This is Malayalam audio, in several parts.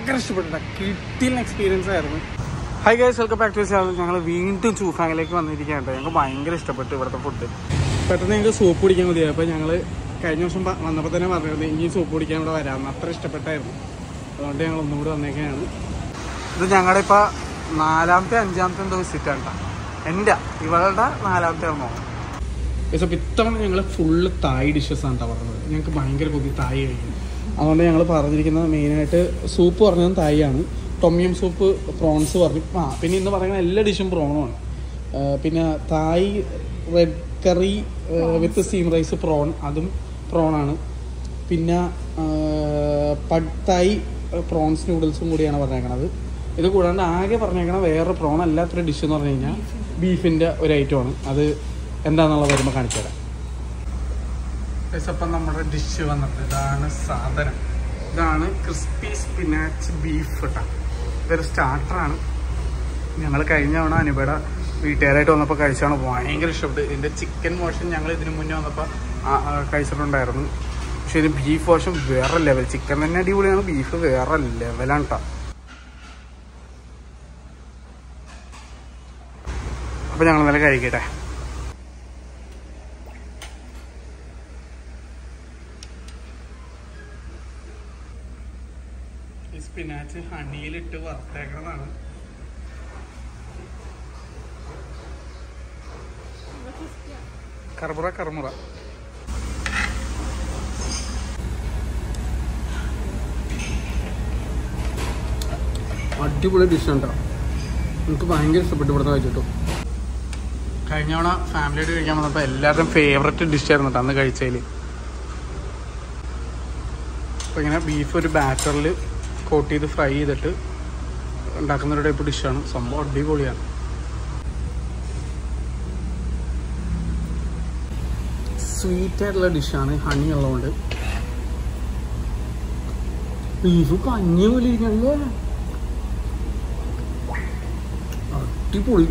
ഭയങ്കര ഇഷ്ടപ്പെട്ട കിട്ടിയ എക്സ്പീരിയൻസ് ആയിരുന്നു hi guys welcome back to channel ഞങ്ങൾ വീണ്ടും ചൂഫാങ്ങിലേക്ക് വന്നിരിക്കുകയാണ് ഞങ്ങൾക്ക് ഭയങ്കര ഇഷ്ടപ്പെട്ടു ഇവിടുത്തെ ഫുഡ് പെട്ടെന്ന് ഞങ്ങൾക്ക് സൂപ്പ് കുടിക്കാൻ മതിയായി അപ്പോൾ ഞങ്ങൾ കഴിഞ്ഞ വർഷം പ- വന്നപ്പോൾ തന്നെ പറഞ്ഞിരുന്നു ഇനി സൂപ്പ് കുടിക്കാൻ ഇവിടെ വരാമെന്ന് അത്ര ഇഷ്ടപ്പെട്ടായിരുന്നു അതുകൊണ്ട് ഞങ്ങൾ ഒന്നും കൂടി വന്നേക്കാണ് ഇത് ഞങ്ങളുടെ ഇപ്പോൾ നാലാമത്തെ അഞ്ചാമത്തെ എന്തോ വിസിറ്റാണ് കേട്ടോ എൻ്റെ ഇവളുടെ നാലാമത്തെ ആണോ അപ്പോൾ ഇത്തവണ ഞങ്ങൾ ഫുള്ള് തായ് ഡിഷസ് ആണ് കേട്ടോ പറഞ്ഞത് ഞങ്ങൾക്ക് ഭയങ്കര കൊതി തായ് കഴിക്കും അതുകൊണ്ട് ഞങ്ങൾ പറഞ്ഞിരിക്കുന്നത് മെയിനായിട്ട് സൂപ്പ് പറഞ്ഞത് തായ് ആണ് ടൊമ്യം സൂപ്പ് പ്രോൺസ് പറഞ്ഞു ആ പിന്നെ ഇന്ന് പറയുന്ന എല്ലാ ഡിഷും പ്രോണുമാണ് പിന്നെ Thai red curry with steam rice prawn അതും പ്രോണാണ് പിന്നെ പഡ് തായ് പ്രോൺസ് നൂഡിൽസും കൂടിയാണ് പറഞ്ഞേക്കണത് ഇത് കൂടാണ്ട് ആകെ പറഞ്ഞേക്കണ വേറെ പ്രോൺ അല്ലാത്തൊരു ഡിഷ് എന്ന് പറഞ്ഞു കഴിഞ്ഞാൽ ബീഫിൻ്റെ ഒരു ഐറ്റമാണ് അത് എന്താണെന്നുള്ളത് വരുമ്പോൾ കാണിച്ചു തരാം അപ്പം നമ്മുടെ ഡിഷ് വന്നിട്ട് ഇതാണ് സാധനം ഇതാണ് ക്രിസ്പി സ്പിനാച്ച് ബീഫ് കേട്ടോ ഇതൊരു സ്റ്റാർട്ടറാണ് ഞങ്ങൾ കഴിഞ്ഞ തവണ അനുപയുടെ വീട്ടുകാരായിട്ട് വന്നപ്പോൾ കഴിച്ചാണ് ഭയങ്കര ഇഷ്ടപ്പെട്ടു ഇതിൻ്റെ ചിക്കൻ മോഷൻ ഞങ്ങൾ ഇതിന് മുന്നേ വന്നപ്പോൾ ആ- ആ കഴിച്ചിട്ടുണ്ടായിരുന്നു പക്ഷേ ഇത് ബീഫ് മോഷൻ വേറെ ലെവൽ ചിക്കൻ തന്നെ അടിപൊളിയാണ് ബീഫ് വേറെ ലെവലാണ് കേട്ടോ അപ്പോൾ ഞങ്ങൾ നല്ല കഴിക്കട്ടെ ഈ സ്പിനാച്ച് ഹണിയിലിട്ട് വറുത്തേക്കണതാണ് കർമുറ കർമുറ അടിപൊളി ഡിഷാണ് കേട്ടോ എനിക്ക് ഭയങ്കര ഇഷ്ടപ്പെട്ടു ഇവിടുത്തെ കഴിച്ചിട്ടു കഴിഞ്ഞ തവണ ഫാമിലിയായിട്ട് കഴിക്കാൻ വന്നപ്പോൾ എല്ലാവരുടെയും ഫേവററ്റ് ഡിഷായിരുന്നു കേട്ടോ അന്ന് കഴിച്ചതിൽ അപ്പോൾ ഇങ്ങനെ ബീഫ് ഒരു ബാറ്ററിൽ കോട്ട് ചെയ്ത് ഫ്രൈ ചെയ്തിട്ട് ഉണ്ടാക്കുന്ന ഒരു ടൈപ്പ് ഡിഷാണ് സംഭവം അടിപൊളിയാണ് സ്വീറ്റ് ആയിട്ടുള്ള ഡിഷാണ് ഹണി ഉള്ളതുകൊണ്ട് ബീഫ് പഞ്ഞ പോലെ ഇരിക്കണല്ലേ അടിപൊളി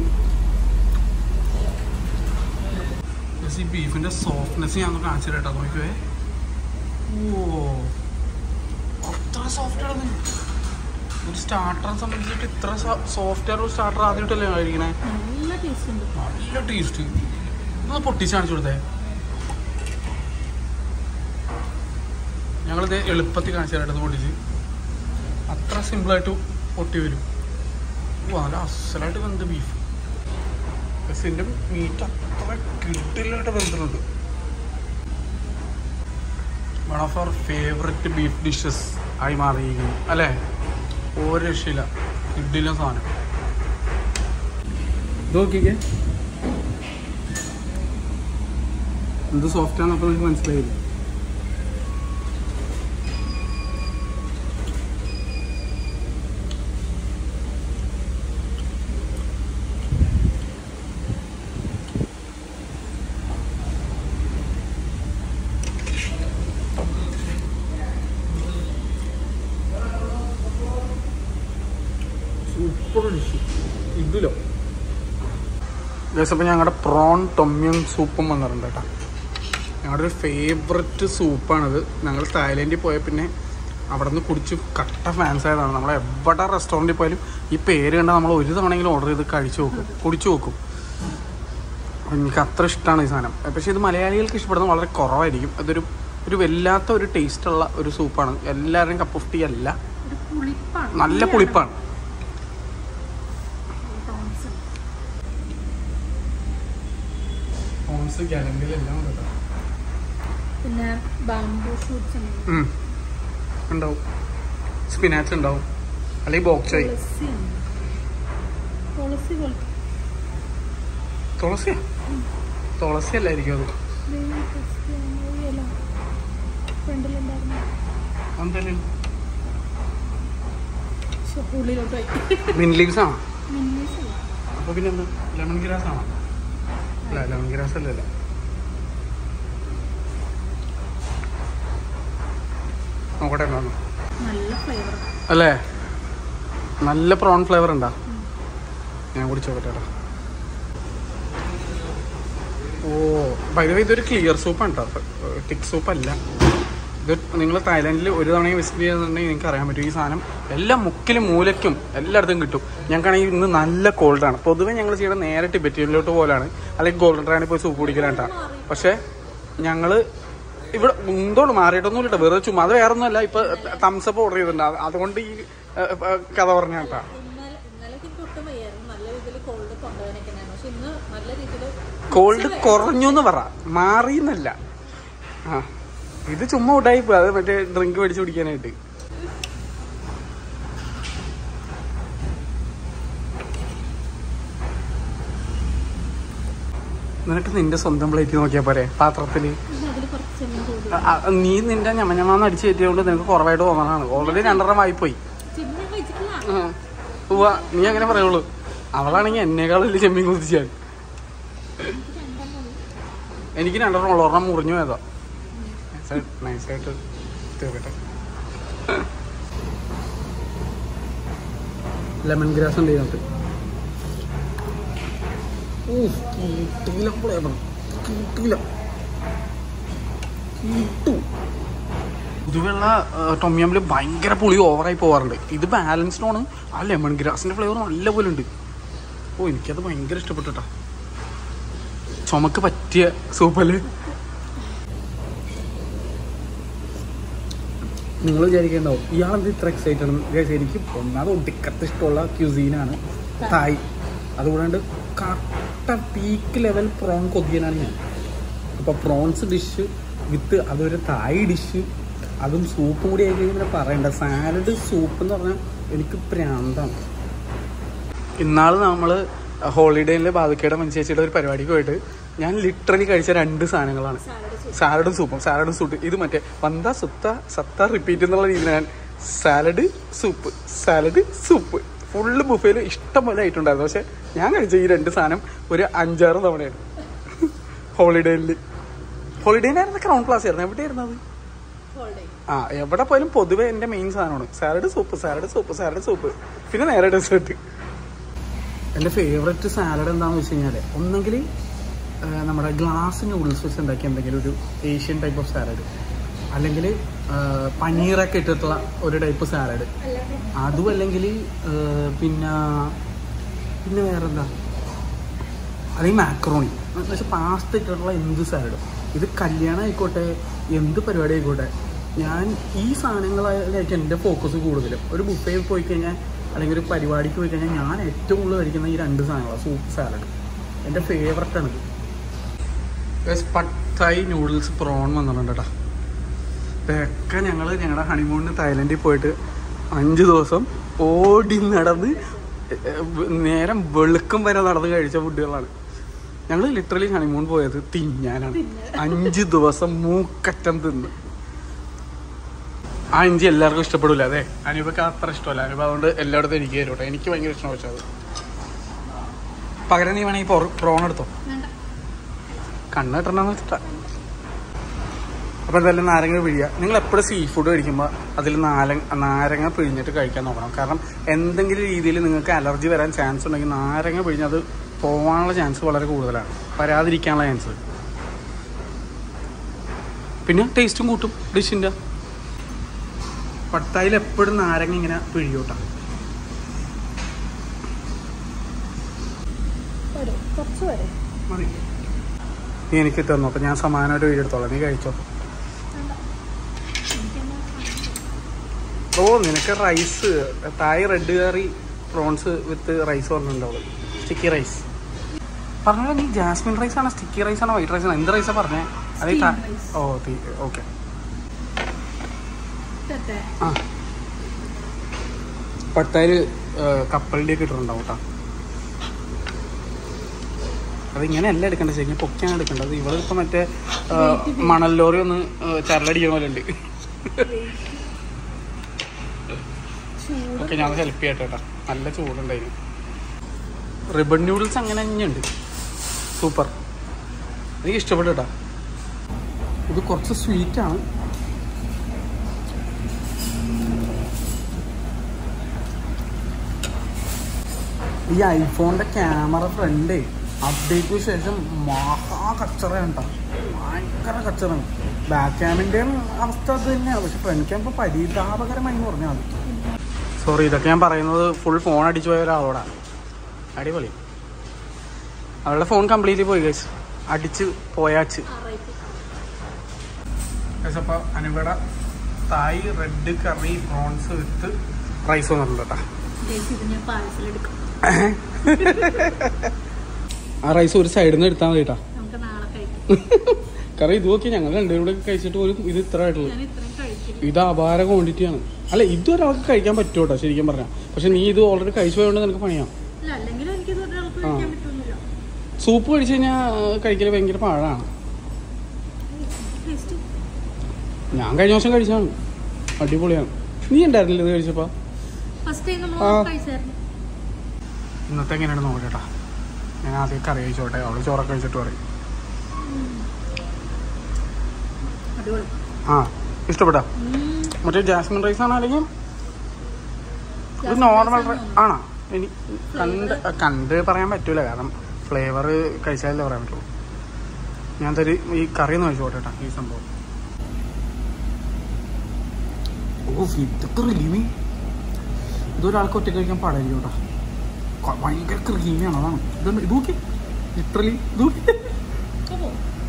Yes, ഈ ബീഫിന്റെ സോഫ്റ്റ്നെസ് ഞാൻ ഒന്ന് കാണിച്ചു തരാം കേട്ടോ നോക്കിയേ ഓ അത്ര സോഫ്റ്റ് ആണ് ഇത്. ഒരു സ്റ്റാർട്ടറെ സംബന്ധിച്ചിട്ട് ഇത്ര സോഫ്റ്റ് ആയിട്ടുള്ള സ്റ്റാർട്ടർ ആദ്യമായിട്ടല്ലേ കഴിക്കണേ നല്ല ടേസ്റ്റ് ഉണ്ട് നല്ല ടേസ്റ്റ് ഒന്ന് പൊട്ടിച്ച് കാണിച്ചു കൊടുത്തേ ഞങ്ങളിത് എളുപ്പത്തിൽ കാണിച്ചു തരാം ഇത് പൊട്ടിച്ച് അത്ര സിമ്പിളായിട്ട് പൊട്ടി വരും ഓ നല്ല അസലായിട്ട് വെന്ത ബീഫ് ഇതിൻ്റെ മീറ്റ് അത്ര കിട്ടില്ലായിട്ട് വെന്തിട്ടുണ്ട് one of our favourite beef dishes ആയി മാറിയിരിക്കുന്നു അല്ലേ ഒരു രക്ഷയില്ല കിഡില്ല സാധനം ഇത് നോക്കിക്കേ എന്ത് സോഫ്റ്റ് ആണെന്നപ്പോൾ നിങ്ങൾക്ക് മനസ്സിലായില്ല സൂപ്പർ ഡിഷ് ഇതിലോ ഗസ് അപ്പോൾ ഞങ്ങളുടെ പ്രോൺ ടൊമ്യം സൂപ്പും വന്നിട്ടുണ്ട് കേട്ടോ ഞങ്ങളുടെ ഒരു ഫേവററ്റ് സൂപ്പാണിത് ഞങ്ങൾ തായ്ലൻഡിൽ പോയ പിന്നെ അവിടെ നിന്ന് കുടിച്ച് കട്ട ഫാൻസ് ആയതാണ് നമ്മൾ എവിടെ റെസ്റ്റോറൻറ്റിൽ പോയാലും ഈ പേര് കണ്ടാൽ നമ്മൾ ഒരു തവണയെങ്കിലും ഓർഡർ ചെയ്ത് കഴിച്ചു നോക്കും കുടിച്ചു നോക്കും എനിക്ക് അത്ര ഇഷ്ടമാണ് ഈ സാധനം പക്ഷേ ഇത് മലയാളികൾക്ക് ഇഷ്ടപ്പെടുന്നത് വളരെ കുറവായിരിക്കും അതൊരു ഒരു വല്ലാത്ത ഒരു ടേസ്റ്റുള്ള ഒരു സൂപ്പാണ് എല്ലാവരുടെയും കപ്പ് ഓഫ് ടീ അല്ല ഒരു പുളിപ്പാണ് നല്ല പുളിപ്പാണ് പ്രോൺസ് ഫോൺസ് ഗാലണ്ടിയിലെല്ലാം ഉണ്ട് കേട്ടോ പിന്നെ ബാംബൂ ഷൂട്ട്സ് ഉണ്ട് ഉം. ഉണ്ടാവും സ്പിനാച്ച് ഉണ്ടാവും അല്ലെങ്കിൽ ബോക്സായി തുളസി ഉണ്ട് തുളസി പോലത്തെ തുളസിയാ തുളസി അല്ലായിരിക്കും അത് ദൈവം ക്രിസ്ത്യാനി ഇല ഫ്രണ്ടിലുണ്ടായിരുന്നു എന്തായാലും പക്ഷെ ഉള്ളിലോട്ട് പോയി മിൻ ലീവ്സ് ആണോ മിന്നീസ് അല്ല അപ്പോൾ പിന്നെ എന്താ ലെമൺ ഗ്രാസ് ആണോ അല്ല ലെമൺ ഗ്രാസ് അല്ലല്ലോ നോക്കട്ടെ എന്താന്ന് നല്ല ഫ്ലേവർ അല്ലേ നല്ല പ്രോൺ ഫ്ലേവർ ഉണ്ടാ ഞാൻ കുടിച്ചു നോക്കട്ടെ ഓ ബൈ ഇതൊരു ക്ലിയർ സൂപ്പാണ് കേട്ടോ ടിക് സൂപ്പ് അല്ല ഇത് നിങ്ങൾ തായ്ലാൻഡിൽ ഒരു തവണ വിസിറ്റ് ചെയ്യുന്നുണ്ടെങ്കിൽ നിങ്ങൾക്ക് അറിയാൻ പറ്റും ഈ സാധനം എല്ലാ മുക്കിലും മൂലയ്ക്കും എല്ലായിടത്തും കിട്ടും ഞങ്ങൾക്കാണെങ്കിൽ ഇന്ന് നല്ല കോൾഡാണ് പൊതുവെ ഞങ്ങൾ ചെയ്യണത് നേരെ ടിബറ്റിലോട്ട് പോലാണ് അല്ലെങ്കിൽ ഗോൾഡൻ ട്രാനിൽ പോയി സൂപ്പ് കുടിക്കലാണ്ടാ പക്ഷേ ഞങ്ങൾ ഇവിടെ എന്തോട് മാറിയിട്ടൊന്നും ഇല്ല വെറുതെ ചുമ്മാ അത് വേറെ ഒന്നുമല്ല ഇപ്പൊ തംസപ്പ് ഓർഡർ ചെയ്തിട്ടുണ്ട് അത് അതുകൊണ്ട് ഈ ഏ, ഏ, കഥ പറഞ്ഞ കേട്ടാ ഇന്നലെ ഇന്നലെ എനിക്ക് ഒട്ടും വയ്യായിരുന്നു നല്ല രീതിയിൽ കോൾഡ് കൊണ്ടുപോകാനൊക്കെ ഉണ്ടായിരുന്നു പക്ഷെ ഇന്ന് നല്ല രീതിയിൽ കോൾഡ് കുറഞ്ഞു എന്ന് പറ മാറിയെന്നല്ല ആ ഇത് ചുമ്മാ ഉണ്ടായിപ്പോ അത് മറ്റേ ഡ്രിങ്ക് മേടിച്ച് കുടിക്കാനായിട്ട് നിനക്ക് നിന്റെ സ്വന്തം പ്ലേറ്റ് നോക്കിയാ പോരെ പാത്രത്തില് അതിൽ കുറച്ച് ചെമ്മീൻ കൂടി ആ, ആ, നീ നിന്റെ ഞമഞ്ഞമാന്ന് അടിച്ചു കയറ്റിയതുകൊണ്ട് നിനക്ക് കുറവായിട്ട് തോന്നണതാണ് ഓൾറെഡി രണ്ടെണ്ണം വായിപ്പോയി ചെമ്മീൻ കഴിച്ചിട്ടില്ല ഉവ്വ നീ അങ്ങനെ പറയുള്ളൂ അവളാണെങ്കിൽ എന്നേക്കാളും വലിയ ചെമ്മീൻ കുതിച്ചാണ് എനിക്ക് രണ്ടെണ്ണം ഉള്ളു ഒരെണ്ണം മുറിഞ്ഞു പോയതാ നൈസായിട്ട് തീർക്കട്ടെ ലെമൺ ഗ്രാസ് ഉണ്ട് ഇതിനകത്ത് ഊഫ്, കിട്ടിയില്ല flavour. കിട്ടിയില്ല. കിട്ടു. പൊതുവെയുള്ള ടൊമിയമ്മിൽ ഭയങ്കര പുളി ഓവറായി പോവാറുണ്ട് ഇത് ബാലൻസ്ഡ് ആണ് ആ ലെമൺ ഗ്രാസിന്റെ ഫ്ലേവർ നല്ല പോലെ ഉണ്ട് ഓ എനിക്കത് ഭയങ്കര ഇഷ്ടപ്പെട്ടുട്ടാ ചുമക്ക് പറ്റിയ സൂപ്പല് നിങ്ങൾ വിചാരിക്കേണ്ടാവും ഇയാളെന്ത് ഇത്ര എക്സൈറ്റഡ് ആണ് Guys, എനിക്ക് ഒന്നാമത് ഒടുക്കത്തെ ഇഷ്ടമുള്ള ക്യൂസീനാണ് തായ് അതുകൂടാണ്ട് കട്ട പീക്ക് ലെവൽ പ്രോൺ കൊതിയനാണ് ഞാൻ അപ്പോൾ പ്രോൺസ് ഡിഷ് വിത്ത് അതൊരു തായ് ഡിഷ് അതും സൂപ്പും കൂടി ആയി കഴിഞ്ഞാൽ പറയണ്ട സാലഡ് സൂപ്പ് എന്ന് പറഞ്ഞാൽ എനിക്ക് പ്രാന്താണ് ഇന്നാൾ നമ്മൾ ഹോളിഡേയിലെ ബാധിക്കയുടെ മനുഷ്യേച്ചിയുടെ ഒരു പരിപാടിക്ക് പോയിട്ട് ഞാൻ ലിറ്ററലി കഴിച്ച രണ്ട് സാധനങ്ങളാണ് സാലഡും സൂപ്പും സാലഡും സൂപ്പ് ഇത് മറ്റേ വന്ത സുത്ത സത്ത റിപ്പീറ്റ് എന്നുള്ള രീതിയിൽ ഞാൻ salad soup salad soup full ബുഫേയിൽ ഇഷ്ടം പോലെ ആയിട്ടുണ്ടായിരുന്നു പക്ഷെ ഞാൻ കഴിച്ച ഈ രണ്ട് സാധനം ഒരു അഞ്ചാറ് തവണയാണ് ഹോളിഡേയിൽ ഹോളിഡേയിലായിരുന്നു ക്രൗൺ പ്ലാസ് ആയിരുന്നു എവിടെയായിരുന്നു അത് ഹോൾഡേ ആ എവിടെ പോയാലും പൊതുവെ എൻ്റെ മെയിൻ സാധനമാണ് salad soup salad soup salad soup പിന്നെ നേരെ ഡെസേർട്ട് എൻ്റെ ഫേവററ്റ് സാലഡ് എന്താണെന്ന് വെച്ച് കഴിഞ്ഞാൽ ഒന്നെങ്കിൽ നമ്മുടെ ഗ്ലാസ് നൂഡിൽസ് വെച്ച് ഉണ്ടാക്കിയ എന്തെങ്കിലും ഒരു ഏഷ്യൻ ടൈപ്പ് ഓഫ് സാലഡ് അല്ലെങ്കിൽ പനീറൊക്കെ ഇട്ടിട്ടുള്ള ഒരു ടൈപ്പ് സാലഡ് അതും അല്ലെങ്കിൽ പിന്നെ പിന്നെ വേറെന്താ അല്ലെങ്കിൽ മാക്രോണി പക്ഷെ പാസ്ത ഇട്ടിട്ടുള്ള എന്ത് സാലഡും ഇത് കല്യാണം ആയിക്കോട്ടെ എന്ത് പരിപാടി ആയിക്കോട്ടെ ഞാൻ ഈ സാധനങ്ങളിലേക്ക് എൻ്റെ ഫോക്കസ് കൂടുതലും ഒരു ബുഫയിൽ പോയി കഴിഞ്ഞാൽ അല്ലെങ്കിൽ ഒരു പരിപാടിക്ക് പോയി കഴിഞ്ഞാൽ ഞാൻ ഏറ്റവും കൂടുതൽ കഴിക്കുന്ന ഈ രണ്ട് സാധനങ്ങളാണ് സൂപ്പ് സാലഡ് എൻ്റെ ഫേവററ്റാണ് ഇത് പട്ടായി നൂഡിൽസ് പ്രോൺ വന്നിട്ടുണ്ട് കേട്ടോ ഇതൊക്കെ ഞങ്ങൾ ഞങ്ങളുടെ ഹണിമൂണിന് തായ്ലൻഡിൽ പോയിട്ട് അഞ്ച് ദിവസം ഓടി നടന്ന് നേരം വെളുക്കം വരെ നടന്ന് കഴിച്ച ഫുഡുകളാണ് ഞങ്ങൾ ലിറ്ററലി ഹണിമൂൺ പോയത് തിന്നാനാണ് അഞ്ച് ദിവസം മൂക്കറ്റം തിന്ന് ആ ഇഞ്ചി എല്ലാവർക്കും ഇഷ്ടപ്പെടില്ല അതെ അനൂപക്ക് അത്ര ഇഷ്ടമല്ല അനൂപ അതുകൊണ്ട് എല്ലായിടത്തും എനിക്ക് തരും കേട്ടോ എനിക്ക് ഭയങ്കര ഇഷ്ടമാണ് പക്ഷെ അത് പകരം നീ വേണമെങ്കിൽ പ്രോൺ എടുത്തോ വേണ്ട കണ്ണിട്ടണമെന്ന് വെച്ചിട്ടാ അപ്പോൾ എന്തായാലും നാരങ്ങ പിഴിയുക നിങ്ങൾ എപ്പോഴും സീ ഫുഡ് കഴിക്കുമ്പോൾ അതിൽ നാരങ്ങ നാരങ്ങ പിഴിഞ്ഞിട്ട് കഴിക്കാൻ നോക്കണം കാരണം എന്തെങ്കിലും രീതിയിൽ നിങ്ങൾക്ക് അലർജി വരാൻ ചാൻസ് ഉണ്ടെങ്കിൽ നാരങ്ങ പിഴിഞ്ഞ് അത് പോകാനുള്ള ചാൻസ് വളരെ കൂടുതലാണ് വരാതിരിക്കാനുള്ള ചാൻസ് പിന്നെ ടേസ്റ്റും കൂട്ടും ഡിഷിൻ്റെ പട്ടായിൽ എപ്പോഴും നാരങ്ങ ഇങ്ങനെ പിഴിയൂട്ടാ വരും കുറച്ച് വരും മതി നീ എനിക്ക് തന്നു അപ്പം ഞാൻ സമാനമായിട്ട് വീഡിയോ എടുത്തോളാം നീ കഴിച്ചോ ഓ നിനക്ക് rice Thai red curry prawns with rice പറഞ്ഞിട്ടുണ്ടാവും സ്റ്റിക്കി റൈസ് പറഞ്ഞോ നീ ജാസ്മിൻ റൈസ് ആണോ സ്റ്റിക്കി റൈസ് ആണോ വൈറ്റ് റൈസ് ആണോ എന്ത് റൈസാണ് പറഞ്ഞേ അതേ Steam rice. ഓ ഓക്കെ തെറ്റേ ആ പട്ടായിൽ കപ്പലിൻ്റെ ഒക്കെ ഇട്ടിട്ടുണ്ടാവും കേട്ടോ അതിങ്ങനെയല്ല എടുക്കേണ്ടത് ശരിക്കും പൊക്കിയാണ് എടുക്കേണ്ടത് ഇവിടെ ഇപ്പം മറ്റേ ആ, മണൽ ലോറി ഒന്ന് ആ, ചരലടിക്കുന്ന പോലെ ഉണ്ട് ചൂട് ഓക്കെ ഞാൻ ഹെൽപ്പ് ചെയ്യട്ടെ കേട്ടോ നല്ല ചൂടുണ്ടായിരുന്നു റിബൺ നൂഡിൽസ് അങ്ങനെ തന്നെയുണ്ട് സൂപ്പർ എനിക്ക് ഇഷ്ടപ്പെട്ടു കേട്ടോ ഇത് കുറച്ച് സ്വീറ്റാണ് ഈ ഐഫോണിന്റെ ക്യാമറ ഫ്രണ്ട് അപ്ഡേറ്റിന് ശേഷം മഹാ കച്ചറ ഉണ്ടോ ഭയങ്കര കച്ചറാണ് ബാക്ക് ക്യാമിൻ്റെയും അവസ്ഥ അത് തന്നെയാണ് പക്ഷെ ഫ്രണ്ട് ക്യാമ്പ് പരിതാപകരമായി എന്ന് പറഞ്ഞാൽ മതി സോറി ഇതൊക്കെ ഞാൻ പറയുന്നത് ഫുൾ ഫോൺ അടിച്ചു പോയ ഒരാളോടാണ് അടിപൊളി അവളുടെ ഫോൺ കംപ്ലീറ്റ്ലി പോയി ഗൈസ് അടിച്ച് പോയാച്ച് അപ്പോൾ അനുപട Thai red curry prawns with rice വന്നിട്ടുണ്ട് കേട്ടോ ഇത് ഞാൻ പാഴ്സൽ എടുക്കും ആ റൈസ് ഒരു സൈഡിൽ നിന്ന് എടുത്താൽ മതി കേട്ടോ നമുക്ക് നാളെ കഴിക്കാം കാരണം ഇത് നോക്കി ഞങ്ങൾ രണ്ടുപേരും കൂടെ കഴിച്ചിട്ട് പോലും ഇത് ഇത്ര ആയിട്ടുള്ളൂ ഞാൻ ഇത്രയും കഴിക്കില്ല ഇത് അപാര ക്വാണ്ടിറ്റിയാണ് അല്ല ഇത് ഒരാൾക്ക് കഴിക്കാൻ പറ്റും കേട്ടോ ശരിക്കും പറഞ്ഞാൽ പക്ഷെ നീ ഇത് ഓൾറെഡി കഴിച്ചു പോയതുകൊണ്ട് നിനക്ക് പണിയാം ഇല്ല അല്ലെങ്കിൽ എനിക്ക് ഇത് ഒരാൾക്ക് കഴിക്കാൻ പറ്റുന്നില്ല സൂപ്പ് കഴിച്ചു കഴിഞ്ഞാൽ കഴിക്കൽ ഭയങ്കര പാഴാണ് ടേസ്റ്റ് ഞാൻ കഴിഞ്ഞ ദിവസം കഴിച്ചാണ് അടിപൊളിയാണ് നീ ഉണ്ടായിരുന്നില്ല ഇത് കഴിച്ചപ്പോൾ ഫസ്റ്റ് ടൈം ആ. നമ്മൾ കഴിച്ചായിരുന്നു ഇന്നത്തെ എങ്ങനെയാണ് നോക്കട്ടാ ഞാൻ ആദ്യം കറി കഴിച്ചോട്ടെ അവള് ചോറൊക്കെ കഴിച്ചിട്ട് പറയും അടിപൊളി ആ ഇഷ്ടപ്പെട്ടാ ഉം. മറ്റേ ജാസ്മിൻ റൈസ് ആണോ അല്ലെങ്കിൽ ഇത് ജാസ്മിൻ നോർമൽ rice റൈസ് ആണോ? ആണോ ഇനി കണ്ട് കണ്ട് പറയാൻ പറ്റൂല കാരണം ഫ്ലേവർ കഴിച്ചാലേ പറയാൻ പറ്റുള്ളൂ ഞാൻ തരി ഈ കറി ഒന്ന് കഴിച്ചോട്ടെ കേട്ടോ ഈ സംഭവം ഓ ഇതൊക്കെ റിലീവിങ് ഇതൊരാൾക്ക് ഒറ്റ കഴിക്കാൻ പാടായിരിക്കും കേട്ടോ കൊ- ഭയങ്കര ക്രീമിയാണ് അതാണ് ഇത് ഇത് നോക്കി ലിറ്ററലി ഇത് നോക്കി അപ്പോ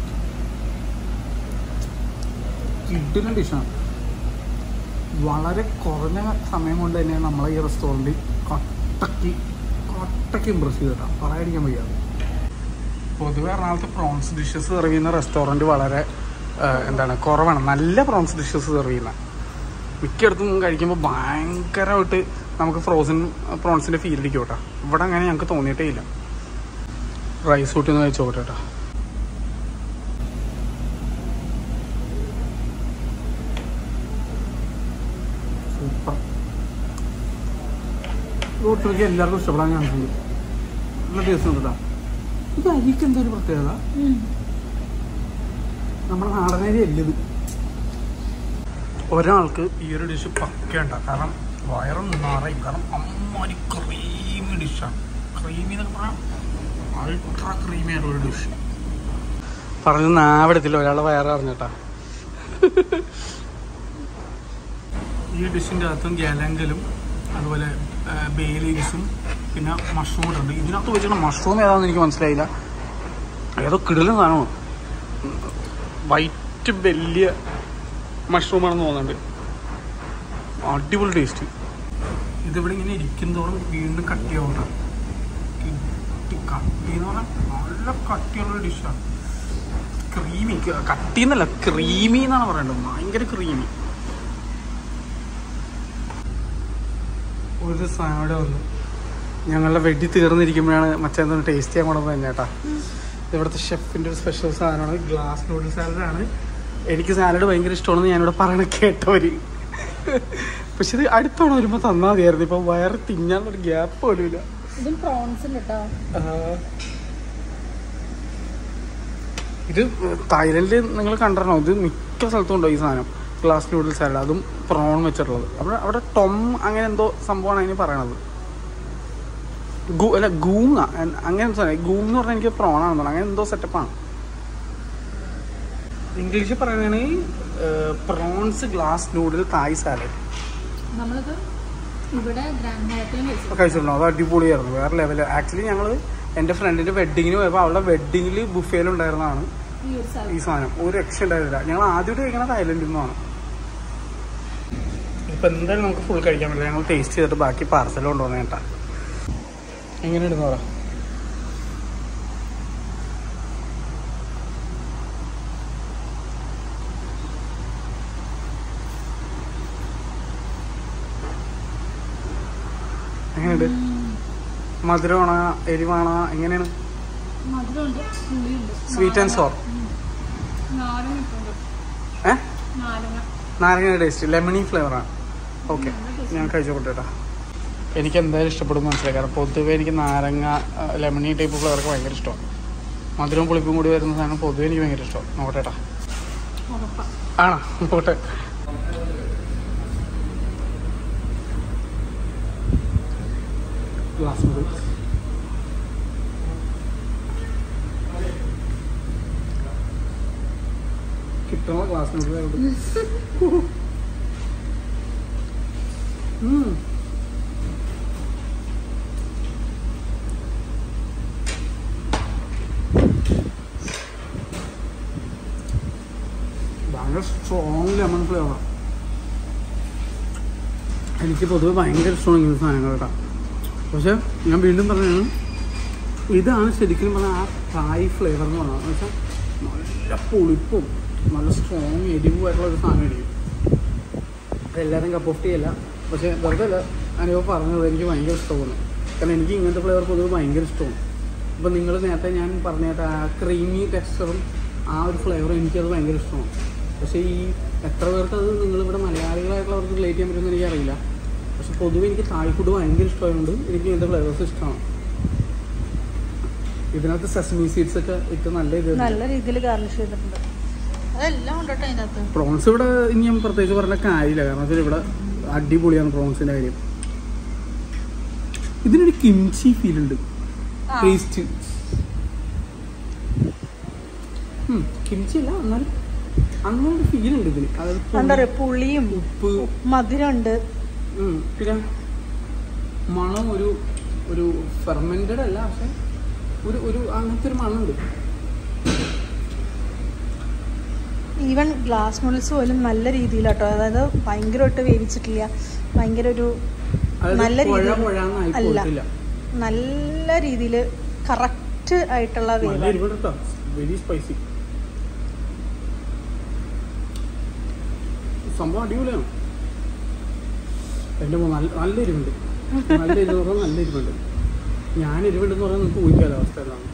കിഡിന ഡിഷാണ് വളരെ കുറഞ്ഞ സമയം കൊണ്ട് തന്നെ നമ്മളെ ഈ റെസ്റ്റോറൻറ്റ് കട്ടക്ക് കട്ടക്ക് ഇമ്പ്രസ് ചെയ്തിട്ടാ പറയാതിരിക്കാൻ വയ്യ പൊതുവെ എറണാകുളത്ത് പ്രോൺസ് ഡിഷസ് സെർവ് ചെയ്യുന്ന റെസ്റ്റോറൻറ്റ് വളരെ ആ, എന്താണ് കുറവാണ് നല്ല പ്രോൺസ് ഡിഷസ് സെർവ് ചെയ്യുന്ന മിക്കയിടത്തും കഴിക്കുമ്പോൾ ഭയങ്കരമായിട്ട് നമുക്ക് ഫ്രോസൺ പ്രോൺസിൻ്റെ ഫീൽ അടിക്കും കേട്ടോ ഇവിടെ അങ്ങനെ ഞങ്ങൾക്ക് തോന്നിയിട്ടേ ഇല്ല റൈസ് കൂട്ടി ഒന്ന് കഴിച്ചു നോക്കട്ടെ കേട്ടോ സൂപ്പർ ഒട്ടുമിക്ക എല്ലാവർക്കും ഇഷ്ടപ്പെടാൻ ചാൻസ് ഉണ്ട് നല്ല ടേസ്റ്റ് ഉണ്ട് കേട്ടോ ഇത് അരിക്ക് എന്തൊരു പ്രത്യേകത ഉം. നമ്മുടെ നാടനരി അല്ലത് ഒരാൾക്ക് ഈ ഒരു ഡിഷ് പക്കേണ്ട കാരണം വയറും നിറയും കാരണം അമ്മാരി ക്രീമി ഡിഷാണ് ക്രീമി എന്നൊക്കെ പറഞ്ഞാൽ അൾട്രാ ക്രീമി ആയിട്ടുള്ള ഡിഷ് പറഞ്ഞ നാവിടത്തില്ല ഒരാളെ വയററിഞ്ഞട്ടാ ഈ ഡിഷിൻ്റെ അകത്തും ഗലങ്കലും അതുപോലെ ബേ ലീവ്സും പിന്നെ മഷ്റൂം ഉണ്ട് ഇതിനകത്ത് വെച്ചിട്ട് മഷ്റൂം ഏതാണെന്ന് എനിക്ക് മനസ്സിലായില്ല ഏതോ കിടലും സാധനമാണ് വൈറ്റ് വലിയ മഷ്റൂമാണെന്ന് തോന്നുന്നുണ്ട് അടിപൊളി ടേസ്റ്റ് ഇതിവിടെ ഇങ്ങനെ ഇരിക്കുന്നതോറും വീണ്ടും കട്ടിയാവും കട്ടി എന്ന് പറഞ്ഞാൽ നല്ല കട്ടിയുള്ള ഡിഷാണ് ക്രീമി കട്ടി എന്നല്ല ക്രീമി എന്നാണ് പറയേണ്ടത് ഭയങ്കര ക്രീമി ഒരു സാധനം ഇവിടെ വന്നു ഞങ്ങളുടെ വെടി തീർന്നിരിക്കുമ്പോഴാണ് മറ്റേ ടേസ്റ്റ് ചെയ്യാൻ കൊണ്ടുവന്നത് തന്നെ ചേട്ടാ ഇവിടുത്തെ ഷെഫിൻ്റെ ഒരു സ്പെഷ്യൽ സാധനമാണ് ഗ്ലാസ് നൂഡിൽ സാലഡാണ് എനിക്ക് സാലഡ് ഭയങ്കര ഇഷ്ടമാണെന്ന് ഞാനിവിടെ പറയണ കേട്ടവര് പക്ഷെ ഇത് അടുത്തവണ വരുമ്പോൾ തന്നാൽ മതിയായിരുന്നു ഇപ്പം വയറ് തിന്നാനുള്ള ഗ്യാപ്പ് പോലും ഇല്ല ഇതും പ്രോൺസ് ഉണ്ട് കേട്ടോ ആ. ഇത് തായ്ലൻഡിൽ നിങ്ങൾ കണ്ടിരണോ ഇത് മിക്ക സ്ഥലത്തും ഉണ്ടോ ഈ സാധനം ഗ്ലാസ് നൂഡിൽസ് സാലഡ് അതും പ്രോൺ വെച്ചിട്ടുള്ളത് അവിടെ അവിടെ ടൊം അങ്ങനെ എന്തോ സംഭവമാണ് അതിന് പറയണത് ഗൂ അല്ല ഗൂങ്ങ എൻ- അങ്ങനെ എന്തോ സാധനം ഗൂം എന്ന് പറഞ്ഞാൽ എനിക്ക് പ്രോൺ ആണെന്ന് തോന്നുന്നു അങ്ങനെ എന്തോ സെറ്റപ്പാണ് ഇംഗ്ലീഷിൽ പറയുകയാണെങ്കിൽ prawns glass noodle Thai salad നമ്മളിത് ഇവിടെ ഗ്രാൻഡ് ഹയത്തിലും കഴിച്ചു കഴിച്ചിട്ടുണ്ടോ അത് അടിപൊളിയായിരുന്നു വേറെ ലെവല് ആക്ച്വലി ഞങ്ങൾ എൻ്റെ ഫ്രണ്ടിൻ്റെ വെഡിങ്ങിന് പോയപ്പോൾ അവളുടെ വെഡിങ്ങിൽ ബുഫേലുണ്ടായിരുന്നതാണ് ഈ ഒരു ഈ സാധനം സാധനം ഒരു രക്ഷ ഉണ്ടായിരുന്നില്ല ഞങ്ങൾ ആദ്യമായിട്ട് കഴിക്കണത് തായ്ലൻഡിൽ നിന്നാണ് ഇപ്പം എന്തായാലും നമുക്ക് ഫുൾ കഴിക്കാൻ പറ്റില്ല ഞങ്ങൾ ടേസ്റ്റ് ചെയ്തിട്ട് ബാക്കി പാർസൽ കൊണ്ടുവന്നേ കേട്ടാ എങ്ങനെ ഇടുന്ന പറ എങ്ങനെയുണ്ട് മധുരമാണോ എരിവാണോ എങ്ങനെയാണ് മധുരമുണ്ട് പുളിയുണ്ട് Sweet and sour. ഉം. നാരങ്ങ ഇട്ടുണ്ട് ഏഹ് നാരങ്ങ നാരങ്ങ ടേസ്റ്റ് ലെമണി ഫ്ലേവറാണ് ഓക്കെ ഞാൻ കഴിച്ചോട്ടെ കേട്ടോ എനിക്ക് എന്തായാലും ഇഷ്ടപ്പെടും മനസ്സിലായി കാരണം പൊതുവെ എനിക്ക് നാരങ്ങ ലെമണി ടൈപ്പ് ഫ്ലേവറൊക്കെ ഭയങ്കര ഇഷ്ടമാണ് മധുരവും പുളിപ്പും കൂടി വരുന്ന സാധനം പൊതുവെ എനിക്ക് ഭയങ്കര ഇഷ്ടമാണ് നോക്കട്ടെ കേട്ടോ ഉറപ്പാ ആണോ നോക്കട്ടെ ഗ്ലാസ് നൂഡിൽസ് ഇഷ്ടമുള്ള ക്ലാസ് നോക്കുന്നുണ്ട് ഭയങ്കര സ്ട്രോങ് ലെമൺ ഫ്ലേവർ എനിക്ക് പൊതുവെ ഭയങ്കര ഇഷ്ടമാണ് ഇങ്ങനത്തെ സാധനങ്ങൾ കേട്ടോ പക്ഷെ ഞാൻ വീണ്ടും പറഞ്ഞതാണ് ഇതാണ് ശരിക്കും പറഞ്ഞാൽ ആ തായ് ഫ്ലേവർ എന്ന് പറഞ്ഞാൽ വെച്ചാൽ നല്ല പുളിപ്പും നല്ല സ്ട്രോങ് എരിവുമായിട്ടുള്ള ഒരു സാധനം ഇരിക്കും അതെല്ലാവരും കപ്പ് ഓഫ് ടീ അല്ല പക്ഷേ വെറുതെ അല്ല അനുഭവം പറഞ്ഞത് എനിക്ക് ഭയങ്കര ഇഷ്ടമാണ് കാരണം എനിക്ക് ഇങ്ങനത്തെ ഫ്ലേവർ പൊതുവെ ഭയങ്കര ഇഷ്ടമാണ് ഇപ്പം നിങ്ങൾ നേരത്തെ ഞാൻ പറഞ്ഞിട്ട് ആ ക്രീമി ടെക്സ്ചറും ആ ഒരു ഫ്ലേവറും എനിക്കത് ഭയങ്കര ഇഷ്ടമാണ് പക്ഷേ ഈ എത്ര പേർക്ക് അത് നിങ്ങളിവിടെ മലയാളികളായിട്ടുള്ളവർക്ക് റിലേറ്റ് ചെയ്യാൻ പറ്റുമെന്ന് എനിക്കറിയില്ല പക്ഷെ പൊതുവെ എനിക്ക് തായ് ഫുഡ് ഭയങ്കര ഇഷ്ടമായതുകൊണ്ട് എനിക്ക് ഇതിൻ്റെ ഫ്ലേവേഴ്സ് ഇഷ്ടമാണ് ഇതിനകത്ത് സെസമി സീഡ്സ് ഒക്കെ ഇട്ട് നല്ല ഇത് നല്ല രീതിയിൽ ഗാർണിഷ് ചെയ്തിട്ടുണ്ട് അതെല്ലാം ഉണ്ട് കേട്ടോ അതിനകത്ത് പ്രോൺസ് ഇവിടെ ഇനി ഞാൻ പ്രത്യേകിച്ച് പറഞ്ഞ കാര്യമില്ല കാരണം വെച്ചാൽ ഇവിടെ അടിപൊളിയാണ് പ്രോൺസിന്റെ കാര്യം ഇതിനൊരു കിംചി ഫീൽ ഉണ്ട് ആ. ടേസ്റ്റ് കിംചി അല്ല എന്നാലും അങ്ങനെ ഒരു ഫീൽ ഉണ്ട് ഇതിന് അതായത് പുളി, എന്താ പറയുക പുളിയും ഉപ്പ് മധുരമുണ്ട് ഉം, പിന്നെ മണം ഒരു ഒരു ഫെർമെന്റഡ് അല്ല പക്ഷെ ഒരു ഒരു അങ്ങനത്തെ ഒരു മണമുണ്ട് ഈവൻ ഗ്ലാസ് നൂഡിൽസ് പോലും നല്ല രീതിയിലാട്ടോ അതായത് ഭയങ്കരമായിട്ട് വേവിച്ചിട്ടില്ല ഭയങ്കര ഒരു അതായത് നല്ല പുഴ രീതിയിൽ പുഴന്നായി അല്ല പോയിട്ടില്ല നല്ല രീതിയിൽ കറക്റ്റ് ആയിട്ടുള്ള നല്ല വേവാണ് എരിവുണ്ട് കേട്ടോ വെരി സ്പൈസി സംഭവം അടിപൊളിയാണ് എൻ്റെ മോൻ നല്ല നല്ല എരിവുണ്ട് നല്ല എരിവ് പറഞ്ഞാൽ നല്ല എരിവുണ്ട് ഞാൻ എരിവുണ്ടെന്ന് പറഞ്ഞാൽ നിങ്ങൾക്ക് ഊഹിക്കാലോ അവസ്ഥ എന്താണ്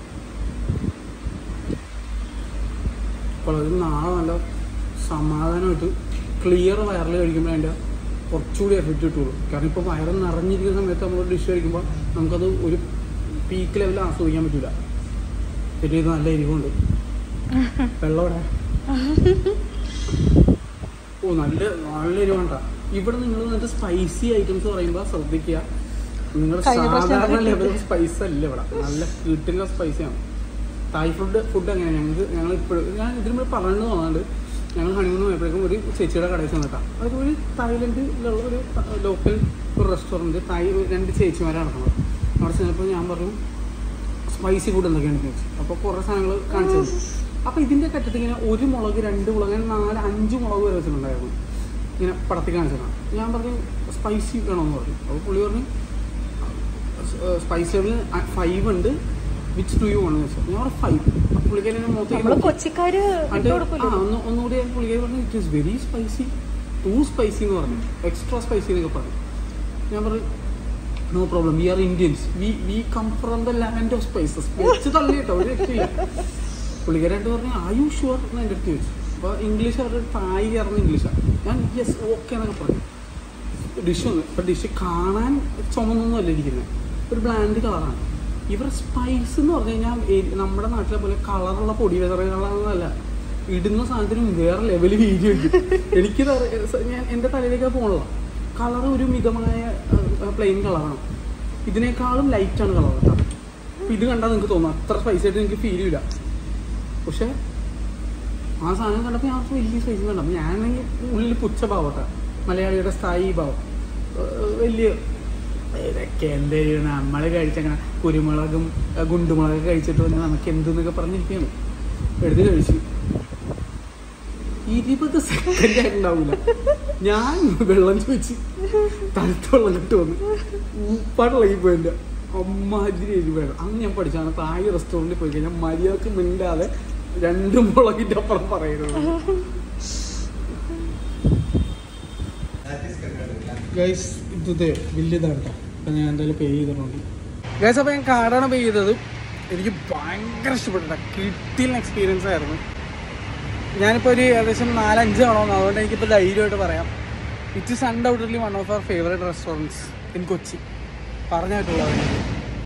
അപ്പോൾ അതിന് നാളെ നല്ല സമാധാനമായിട്ട് ക്ലിയർ വയറിൽ കഴിക്കുമ്പോൾ അതിൻ്റെ കുറച്ചുകൂടി എഫക്റ്റ് കിട്ടുള്ളൂ കാരണം ഇപ്പോൾ വയറ് നിറഞ്ഞിരിക്കുന്ന സമയത്ത് നമ്മൾ ഡിഷ് കഴിക്കുമ്പോൾ നമുക്കത് ഒരു പീക്ക് ലെവലിൽ ആസ്വദിക്കാൻ പറ്റില്ല പിന്നെ ഇത് നല്ല എരിവുണ്ട് വെള്ളം ഇവിടെ ഓ നല്ല നല്ല എരിവുണ്ട ഇവിടെ നിങ്ങൾ എന്നിട്ട് സ്പൈസി ഐറ്റംസ് പറയുമ്പോൾ ശ്രദ്ധിക്കുക നിങ്ങൾ കഴിഞ്ഞ പ്രാവശ്യം സാധാരണ ഞങ്ങൾ ലെവൽ സ്പൈസ് അല്ല ഇവിടെ നല്ല വീട്ടിലെ സ്പൈസിയാണ് തായ് ഫുഡ് ഫുഡ് എങ്ങനെയാണ് ഞങ്ങൾക്ക് ഞങ്ങൾ ഇപ്പോഴും ഞാൻ ഇതിന് മുമ്പ് പറഞ്ഞു തോന്നുന്നുണ്ട് ഞങ്ങൾ ഹണിമൂൺ പോയപ്പോഴേക്കും ഒരു ചേച്ചിയുടെ കടയിൽ ചെന്നിട്ടാണ് അവർ ഒരു തായ്ലൻഡിലുള്ള ഒരു ലോക്കൽ ഒരു റെസ്റ്റോറൻറ്റ് തായ് രണ്ട് ചേച്ചിമാരാണ് നടക്കുന്നത് അവിടെ ചെന്നപ്പോൾ ഞാൻ പറഞ്ഞു സ്പൈസി ഫുഡ് എന്തൊക്കെയാണ് ചോദിച്ചു അപ്പോൾ കുറേ സാധനങ്ങൾ കാണിച്ചു തന്നു അപ്പോൾ ഇതിൻ്റെ കറ്റത്ത് ഇങ്ങനെ ഒരു മുളക് രണ്ട് മുളക് അങ്ങനെ നാല് അഞ്ച് മുളക് വരെ വെച്ചിട്ടുണ്ടായിരുന്നു ഇങ്ങനെ പടത്തി കാണിച്ചതാണ് ഞാൻ പറഞ്ഞു സ്പൈസി വേണമെന്ന് പറഞ്ഞു അപ്പോൾ പുള്ളി പറഞ്ഞു സ്പൈസി ലെവൽ ഫൈവ് ഉണ്ട് വിച്ച് ടു യു ആണെന്ന് വെച്ചാൽ ഞാൻ പറഞ്ഞു ഫൈവ് അപ്പോൾ പുള്ളിക്കാരി എന്നെ മുഖത്തേക്ക് നമ്മള് നോക്കി. കൊച്ചിക്കാര് അത് ഇട്ട് ആ കൊടുക്കില്ല ഒന്ന് ഒന്നുകൂടി ഞാൻ പുള്ളിക്കാരി പറഞ്ഞു it is very spicy too spicy എന്ന് പറഞ്ഞു എക്സ്ട്രാ സ്പൈസി എന്നൊക്കെ പറഞ്ഞു ഞാൻ പറഞ്ഞു no problem we are Indians we we come from the land of spices വെച്ച് തള്ളി കേട്ടോ ഒരു രക്ഷയില്ല പുള്ളിക്കാരായിട്ട് പറഞ്ഞു ആ യു ഷുവർ എന്ന് എൻ്റെ അടുത്ത് ചോദിച്ചു അപ്പോൾ ഇംഗ്ലീഷ് അവരുടെ തായി അറിഞ്ഞ ഇംഗ്ലീഷാണ് ഞാൻ യെസ് ഓക്കെ എന്നൊക്കെ പറഞ്ഞു ഡിഷ് ഒന്ന് ഇപ്പം ഡിഷ് കാണാൻ ചുമന്നൊന്നുമല്ല ഇരിക്കുന്നത് ഒരു ബ്ലാൻഡ് കളറാണ് ഇവർ സ്പൈസ് എന്ന് പറഞ്ഞു കഴിഞ്ഞാൽ എ- നമ്മുടെ നാട്ടിലെ പോലെ കളറുള്ള പൊടി വിതറുകളൊന്നുമല്ല ഇടുന്ന സാധനത്തിനും വേറെ ലെവൽ വീഡിയോ ഉണ്ട് എനിക്കിത് അറിയ- സ- ഞാൻ എൻ്റെ തലയിലേക്ക് പോകണല്ലോ കളർ ഒരു മിതമായ പ്ലെയിൻ കളറാണ് ഇതിനേക്കാളും ലൈറ്റാണ് കളർ കേട്ടോ അപ്പം ഇത് കണ്ടാൽ നിങ്ങൾക്ക് തോന്നും അത്ര സ്പൈസ് ആയിട്ട് എനിക്ക് ഫീൽ ചെയ്യില്ല പക്ഷേ ആ സാധനം കണ്ടപ്പോൾ ഞാൻ വലിയ സൈസ് കണ്ടു അപ്പം ഞാനാണെങ്കിൽ ഉള്ളിൽ പുച്ഛ ഭാവട്ടെ മലയാളിയുടെ സ്ഥായി ഭാവം ഏഹ് വലിയ ഇതൊക്കെ എന്തേ നമ്മൾ കഴിച്ചങ്ങനെ കുരുമുളകും ഏഹ് ഗുണ്ടുമുളകൊക്കെ കഴിച്ചിട്ട് വന്ന് നമുക്ക് എന്തെന്നൊക്കെ പറഞ്ഞിരിക്കുകയാണ് എടുത്ത് കഴിച്ചു ഇരുപത് സെക്കൻഡ് ആയിട്ടുണ്ടാവില്ല ഞാൻ വെള്ളം ചോദിച്ച് തണുത്ത വെള്ളം കിട്ടു വന്ന് ഉപ്പാടുള്ളി പോയില്ല അമ്മാതിരി എരിവാണ് അന്ന് ഞാൻ പഠിച്ചാണ് താഴെ റെസ്റ്റോറൻറ്റിൽ പോയി കഴിഞ്ഞാൽ മര്യാദക്ക് മിണ്ടാതെ രണ്ട് മുളകിൻ്റെ അപ്പുറം പറയരുത് ഗൈസ് ഇത് വലിയതാണ് കേട്ടോ അപ്പം ഞാൻ എന്തായാലും പേ ചെയ്തിട്ടുണ്ട് ഗൈസ് അപ്പോൾ ഞാൻ കാർഡാണ് പേ ചെയ്തത് എനിക്ക് ഭയങ്കര ഇഷ്ടപ്പെട്ടിട്ട കിട്ടിയ എക്സ്പീരിയൻസ് ആയിരുന്നു ഞാനിപ്പോൾ ഒരു ഏകദേശം നാലഞ്ച് തവണ വന്നു അതുകൊണ്ട് എനിക്കിപ്പോൾ ധൈര്യമായിട്ട് പറയാം it is undoubtedly one of our favourite restaurants in Kochi പറഞ്ഞായിട്ടുള്ളത്